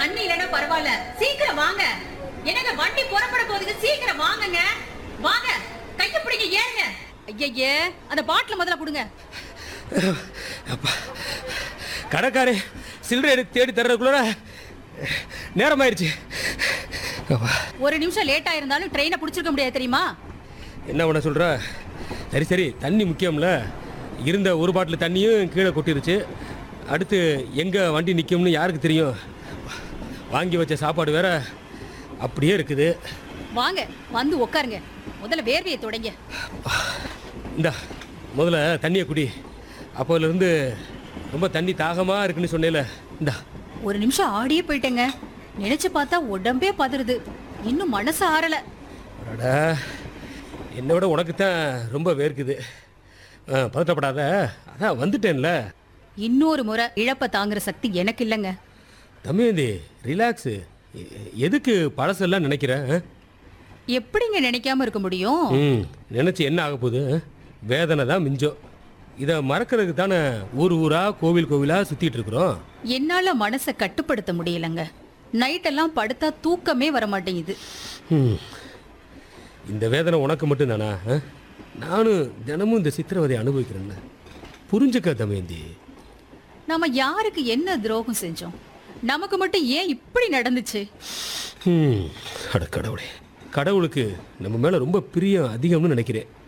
தண்ணி இல்லைன்னா பரவாயில்ல சீக்கிரம் வாங்க என்னங்க வண்டி புறப்பட போகுதுங்க சீக்கிரம் வாங்குங்க வாங்க கைய பிடிங்க ஏறுங்க ஐயய்யே அந்த பாட்டில முதல்ல கொடுங்க அப்பா கடைக்காரே சில்லறை எடுத்து தேடி தர்றதுக்குள்ள நேரமாயிருச்சு அப்பா ஒரு நிமிஷம் லேட்டா இருந்தாலும் ட்ரெயினை பிடிச்சிருக்க முடியாது தெரியுமா என்ன பண்ண சொல்ற சரி சரி தண்ணி முக்கியம்ல இருந்த ஒரு பாட்டில் தண்ணியும் கீழே கொட்டிருச்சு அடுத்து எங்கே வண்டி நிற்கும்னு யாருக்கு தெரியும் வாங்கி வச்ச சாப்பாடு வேற அப்படியே இருக்குது வாங்க வந்து உட்காருங்க முதல்ல வேர்வையை தொடங்க இந்தா முதல்ல தண்ணியை குடி அப்போலேருந்து ரொம்ப தண்ணி தாகமாக இருக்குன்னு சொன்னேல இந்தா ஒரு நிமிஷம் ஆடியே போயிட்டேங்க நினைச்சு பார்த்தா உடம்பே பதறுது இன்னும் மனசு ஆறல அடடா என்னை விட உனக்கு தான் ரொம்ப வேர்க்குது ஆ, பதட்டப்படாத அதான் வந்துட்டேன்ல இன்னொரு முறை இழப்ப தாங்குற சக்தி எனக்கு இல்லைங்க தம்பியந்தி ரிலாக்ஸு எதுக்கு பழசெல்லாம் நினைக்கிற ஆ? எப்படிங்க நினைக்காம இருக்க முடியும் ம் நினச்சி என்ன ஆக போகுது ஆ? வேதனை தான் மிஞ்சம் இதை மறக்கிறதுக்கு தானே ஊர் ஊராக கோவில் கோவிலாக சுற்றிட்டு இருக்கிறோம் என்னால மனசை கட்டுப்படுத்த முடியலங்க நைட்டெல்லாம் படுத்தா தூக்கமே வர மாட்டேங்குது ம். இந்த வேதனை உனக்கு மட்டும் தானா ஆ? நானும் தினமும் இந்த சித்திரவதை அனுபவிக்கிறேன்னு புரிஞ்சுக்க தமேந்தி நாம யாருக்கு என்ன துரோகம் செஞ்சோம் நமக்கு மட்டும் ஏன் இப்படி நடந்துச்சு ம் அட கடவுளே கடவுளுக்கு நம்ம மேலே ரொம்ப பிரியம் அதிகம்னு நினைக்கிறேன்